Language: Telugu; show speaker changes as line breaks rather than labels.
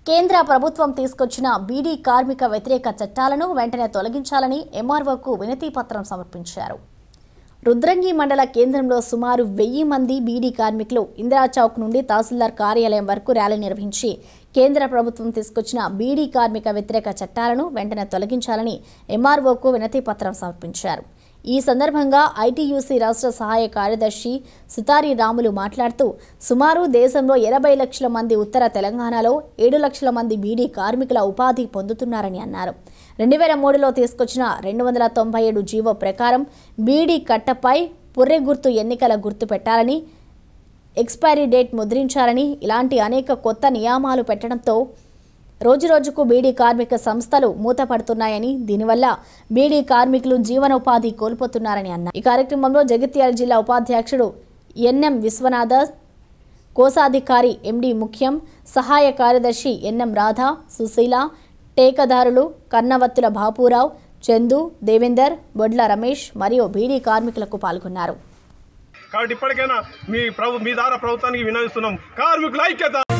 కేంద్ర ప్రభుత్వం తీసుకొచ్చిన బీడీ కార్మిక వ్యతిరేక చట్టాలను వెంటనే తొలగించాలని ఎంఆర్ఓకు వినతి పత్రం సమర్పించారు రుద్రంగి మండల కేంద్రంలో సుమారు వెయ్యి మంది బీడీ కార్మికులు ఇందిరా చౌక్ నుండి తహసీల్దార్ కార్యాలయం వరకు ర్యాలీ నిర్వహించి కేంద్ర ప్రభుత్వం తీసుకొచ్చిన బీడీ కార్మిక వ్యతిరేక చట్టాలను వెంటనే తొలగించాలని ఎంఆర్ఓకు వినతి పత్రం సమర్పించారు ఈ సందర్భంగా ఐటీయూసీ రాష్ట్ర సహాయ కార్యదర్శి సుతారి రాములు మాట్లాడుతూ సుమారు దేశంలో ఎనభై లక్షల మంది ఉత్తర తెలంగాణలో ఏడు లక్షల మంది బీడీ కార్మికుల ఉపాధి పొందుతున్నారని అన్నారు రెండు వేల మూడులో తీసుకొచ్చిన రెండు వందల తొంభై ఏడు జీవో ప్రకారం బీడీ కట్టపై పుర్రె గుర్తు ఎన్నికల గుర్తు పెట్టాలని ఎక్స్పైరీ డేట్ ముద్రించాలని ఇలాంటి అనేక కొత్త నియామాలు పెట్టడంతో రోజురోజుకు బీడీ కార్మిక సంస్థలు మూతపడుతున్నాయని దీనివల్ల బీడీ కార్మికులు జీవనోపాధి కోల్పోతున్నారని అన్నారు ఈ కార్యక్రమంలో జగిత్యాల జిల్లా ఉపాధ్యక్షుడు ఎన్ఎం విశ్వనాథ కోశాధికారి ఎండి ముఖ్యం సహాయ కార్యదర్శి ఎన్ఎం రాధా సుశీల టేకదారులు కన్నవత్తుల బాపురావు చందు దేవేందర్ బొడ్ల రమేష్ మరియు బీడీ కార్మికులకు పాల్గొన్నారు
కాబట్టి ఇప్పటికైనా మీ ప్రభు మీ ద్వారా ప్రభుత్వానికి వినవిస్తున్నాం కార్మికుల ఐక్యత